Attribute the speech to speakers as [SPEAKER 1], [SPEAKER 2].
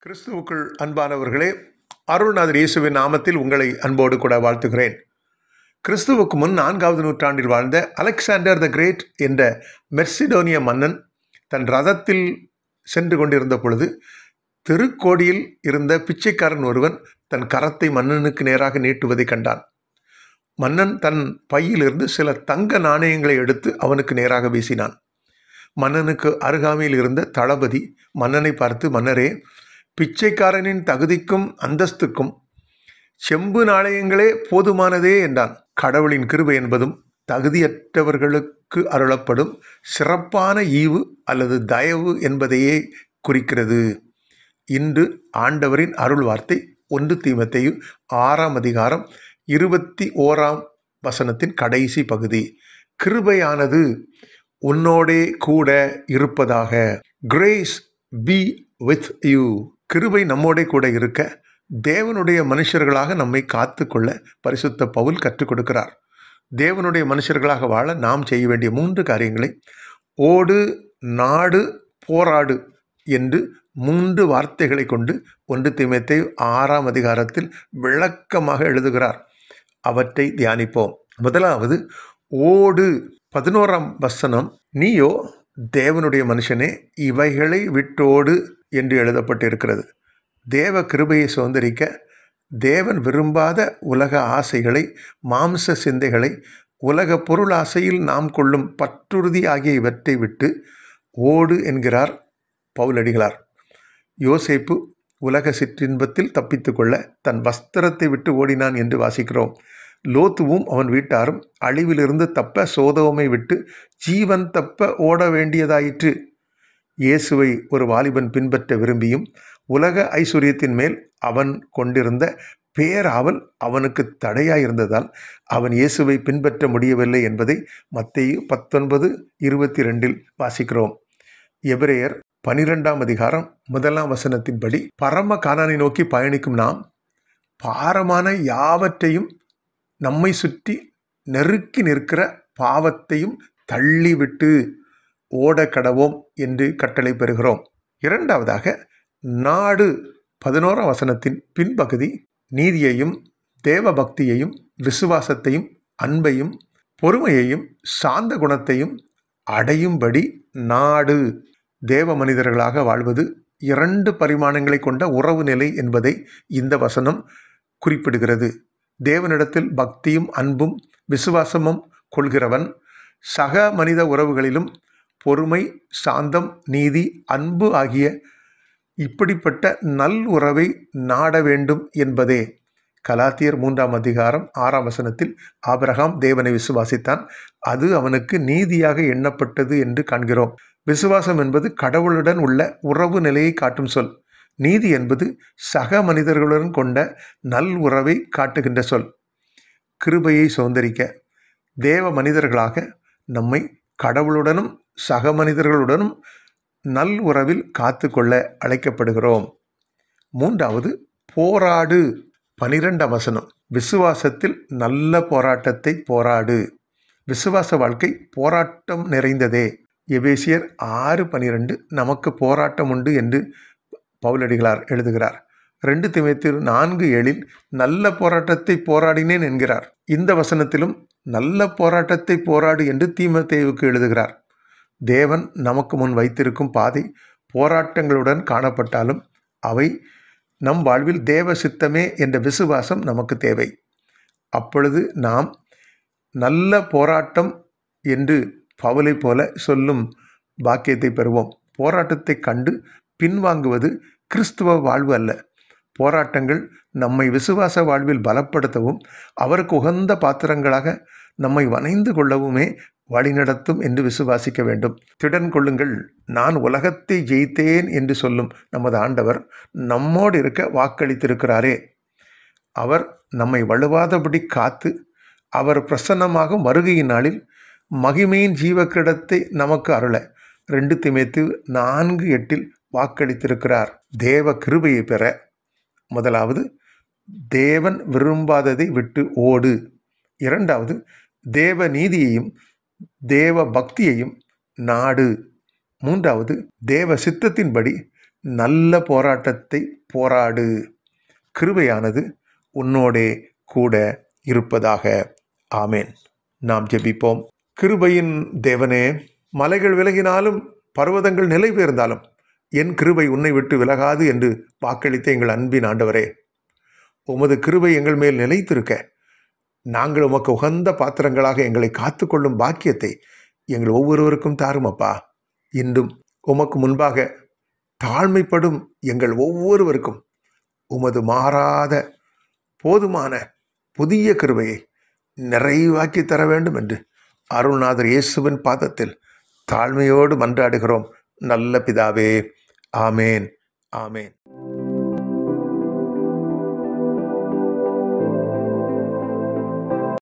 [SPEAKER 1] கிறிஸ்துவுக்குள் அன்பானவர்களே அருள்நாதர் இயேசுவின் நாமத்தில் உங்களை அன்போடு கூட வாழ்த்துகிறேன் கிறிஸ்துவுக்கு முன் நான்காவது நூற்றாண்டில் வாழ்ந்த அலெக்சாண்டர் த கிரேட் என்ற மெர்சிடோனிய மன்னன் தன் ரதத்தில் சென்று கொண்டிருந்த பொழுது திருக்கோடியில் இருந்த பிச்சைக்காரன் ஒருவன் தன் கரத்தை மன்னனுக்கு நேராக நீட்டுவதை கண்டான் மன்னன் தன் பையிலிருந்து சில தங்க நாணயங்களை எடுத்து அவனுக்கு நேராக வீசினான் மன்னனுக்கு அருகாமையில் இருந்த தளபதி மன்னனை பார்த்து மன்னரே பிச்சைக்காரனின் தகுதிக்கும் அந்தஸ்துக்கும் செம்பு நாணயங்களே போதுமானதே என்றான் கடவுளின் கிருபை என்பதும் தகுதியற்றவர்களுக்கு அருளப்படும் சிறப்பான ஈவு அல்லது தயவு என்பதையே குறிக்கிறது இன்று ஆண்டவரின் அருள் வார்த்தை ஒன்று தீமத்தையும் ஆறாம் அதிகாரம் இருபத்தி ஓராம் வசனத்தின் கடைசி பகுதி கிருபையானது உன்னோடே கூட இருப்பதாக கிரேஸ் பி வித் யூ கிருபை நம்மோடே கூட இருக்க தேவனுடைய மனுஷர்களாக நம்மை காத்து கொள்ள பரிசுத்த பவுல் கற்றுக் கொடுக்கிறார் தேவனுடைய மனுஷர்களாக வாழ நாம் செய்ய வேண்டிய மூன்று காரியங்களை ஓடு நாடு போராடு என்று மூன்று வார்த்தைகளை கொண்டு ஒன்று திமத்தை ஆறாம் அதிகாரத்தில் விளக்கமாக எழுதுகிறார் அவற்றை தியானிப்போம் முதலாவது ஓடு பதினோராம் வசனம் நீயோ தேவனுடைய மனுஷனே இவைகளை விட்டோடு என்று எழுதப்பட்டிருக்கிறது தேவ கிருபையை சுதந்திரிக்க தேவன் விரும்பாத உலக ஆசைகளை மாம்ச சிந்தைகளை உலக பொருள் ஆசையில் நாம் கொள்ளும் பற்றுறுதி ஆகிய இவற்றை விட்டு ஓடு என்கிறார் பவுலடிகளார் யோசேப்பு உலக சிற்றின்பத்தில் தப்பித்து கொள்ள தன் வஸ்திரத்தை விட்டு ஓடினான் என்று வாசிக்கிறோம் லோத்துவும் அவன் வீட்டாரும் அழிவிலிருந்து தப்ப சோதோமை விட்டு ஜீவன் தப்ப ஓட வேண்டியதாயிற்று இயேசுவை ஒரு வாலிபன் பின்பற்ற விரும்பியும் உலக ஐஸ்வர்யத்தின் மேல் அவன் கொண்டிருந்த பேராவல் அவனுக்கு தடையாயிருந்ததால் அவன் இயேசுவை பின்பற்ற முடியவில்லை என்பதை மத்திய பத்தொன்பது இருபத்தி ரெண்டில் வாசிக்கிறோம் எபிரேயர் பனிரெண்டாம் அதிகாரம் முதலாம் வசனத்தின்படி பரம காணானை நோக்கி பயணிக்கும் நாம் பாரமான யாவற்றையும் நம்மை சுற்றி நெருக்கி நிற்கிற பாவத்தையும் தள்ளிவிட்டு ஓட கடவோம் என்று கட்டளை பெறுகிறோம் இரண்டாவதாக நாடு பதினோராம் வசனத்தின் பின்பகுதி நீதியையும் தேவ பக்தியையும் விசுவாசத்தையும் அன்பையும் பொறுமையையும் சாந்த குணத்தையும் அடையும்படி நாடு தேவ மனிதர்களாக வாழ்வது இரண்டு பரிமாணங்களை கொண்ட உறவு நிலை என்பதை இந்த வசனம் குறிப்பிடுகிறது தேவனிடத்தில் பக்தியும் அன்பும் விசுவாசமும் கொள்கிறவன் சக மனித உறவுகளிலும் பொறுமை சாந்தம் நீதி அன்பு ஆகிய இப்படிப்பட்ட நல் உறவை நாட வேண்டும் என்பதே கலாத்தியர் மூன்றாம் அதிகாரம் ஆறாம் வசனத்தில் ஆபிரகாம் தேவனை விசுவாசித்தான் அது அவனுக்கு நீதியாக எண்ணப்பட்டது என்று காண்கிறோம் விசுவாசம் என்பது கடவுளுடன் உள்ள உறவு நிலையை காட்டும் சொல் நீதி என்பது சக மனிதர்களுடன் கொண்ட நல் உறவை காட்டுகின்ற சொல் கிருபையை சுதந்திரிக்க தேவ மனிதர்களாக நம்மை கடவுளுடனும் சக மனிதர்களுடனும் நல் உறவில் காத்து கொள்ள அழைக்கப்படுகிறோம் மூன்றாவது போராடு பனிரெண்டாம் வசனம் விசுவாசத்தில் நல்ல போராட்டத்தை போராடு விசுவாச வாழ்க்கை போராட்டம் நிறைந்ததே எபேசியர் ஆறு பனிரெண்டு நமக்கு போராட்டம் உண்டு என்று பவுலடிகளார் எழுதுகிறார் ரெண்டு திமைத்திரு நான்கு ஏழில் நல்ல போராட்டத்தை போராடினேன் என்கிறார் இந்த வசனத்திலும் நல்ல போராட்டத்தை போராடு என்று தீமத்தேவுக்கு எழுதுகிறார் தேவன் நமக்கு முன் வைத்திருக்கும் பாதை போராட்டங்களுடன் காணப்பட்டாலும் அவை நம் வாழ்வில் தேவ சித்தமே என்ற விசுவாசம் நமக்கு தேவை அப்பொழுது நாம் நல்ல போராட்டம் என்று பவலை போல சொல்லும் பாக்கியத்தை பெறுவோம் போராட்டத்தை கண்டு பின்வாங்குவது கிறிஸ்துவ வாழ்வு அல்ல போராட்டங்கள் நம்மை விசுவாச வாழ்வில் பலப்படுத்தவும் அவருக்கு உகந்த பாத்திரங்களாக நம்மை வணைந்து கொள்ளவுமே வழிநடத்தும் என்று விசுவாசிக்க வேண்டும் திடன் கொள்ளுங்கள் நான் உலகத்தை ஜெயித்தேன் என்று சொல்லும் நமது ஆண்டவர் நம்மோடு இருக்க வாக்களித்திருக்கிறாரே அவர் நம்மை வலுவாதபடி காத்து அவர் பிரசன்னமாகும் வருகையின் நாளில் மகிமையின் ஜீவக்கிடத்தை நமக்கு அருள ரெண்டு திமைத்து நான்கு எட்டில் வாக்களித்திருக்கிறார் தேவ கிருபையை பெற முதலாவது தேவன் விரும்பாததை விட்டு ஓடு இரண்டாவது தேவ நீதியையும் தேவ பக்தியையும் நாடு மூன்றாவது தேவ சித்தத்தின்படி நல்ல போராட்டத்தை போராடு கிருபையானது உன்னோடே கூட இருப்பதாக ஆமேன் நாம் ஜெபிப்போம் கிருபையின் தேவனே மலைகள் விலகினாலும் பர்வதங்கள் நிலை பெயர்ந்தாலும் என் கிருபை உன்னை விட்டு விலகாது என்று வாக்களித்த எங்கள் அன்பின் ஆண்டவரே உமது கிருபை எங்கள் மேல் நிலைத்திருக்க நாங்கள் உமக்கு உகந்த பாத்திரங்களாக எங்களை காத்துக்கொள்ளும் பாக்கியத்தை எங்கள் ஒவ்வொருவருக்கும் தாருமப்பா இன்றும் உமக்கு முன்பாக தாழ்மைப்படும் எங்கள் ஒவ்வொருவருக்கும் உமது மாறாத போதுமான புதிய கிருபையை நிறைவாக்கி தர வேண்டும் என்று அருள்நாதர் இயேசுவின் பாதத்தில் தாழ்மையோடு மன்றாடுகிறோம் நல்ல பிதாவே ஆமேன் ஆமேன்